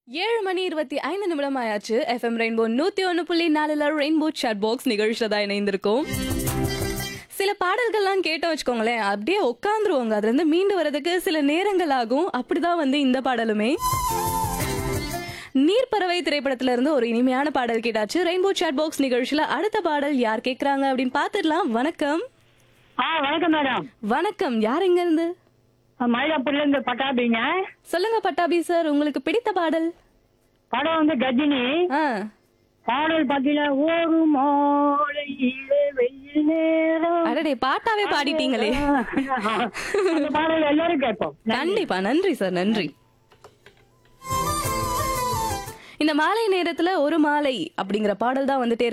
ஏழு மணி இருபத்தி ஐந்து நிமிடம் ஆயாச்சு எஃப்எம் ரெயின்போ நூத்தி ஒன்னு புள்ளி நாலுல ரெயின்போ சாட் பாக்ஸ் நிகழ்ச்சியில தான் இணைந்திருக்கோம் சில பாடல்கள்லாம் கேட்ட வச்சுக்கோங்களேன் அப்படியே உட்காந்துருவாங்க அதுல இருந்து மீண்டு வர்றதுக்கு சில நேரங்கள் ஆகும் அப்படிதான் வந்து இந்த பாடலுமே நீர்ப்பறவை திரைப்படத்துல இருந்து ஒரு இனிமையான பாடல் கேட்டாச்சு ரெயின்போ சாட் பாக்ஸ் நிகழ்ச்சியில அடுத்த பாடல் யார் கேக்குறாங்க அப்படின்னு பாத்துடலாம் வணக்கம் ஆ வணக்கம் மேடம் வணக்கம் யார் எங்க இருந்து மயிலாப்பூர்ல இருந்து பட்டாபிங்க சொல்லுங்க பட்டாபி சார் உங்களுக்கு பிடித்த பாடல் படம் வந்து கஜினி ஆ பாடல் பாத்தீங்கன்னா ஒரு மாலையிலே வெயில் நேரம் அடடே பாட்டாவே பாடிட்டீங்களே அந்த பாடல் எல்லாரும் கேட்போம் கண்டிப்பா நன்றி சார் நன்றி இந்த மாலை நேரத்துல ஒரு மாலை அப்படிங்கிற பாடல் தான் வந்துட்டே இருக்கு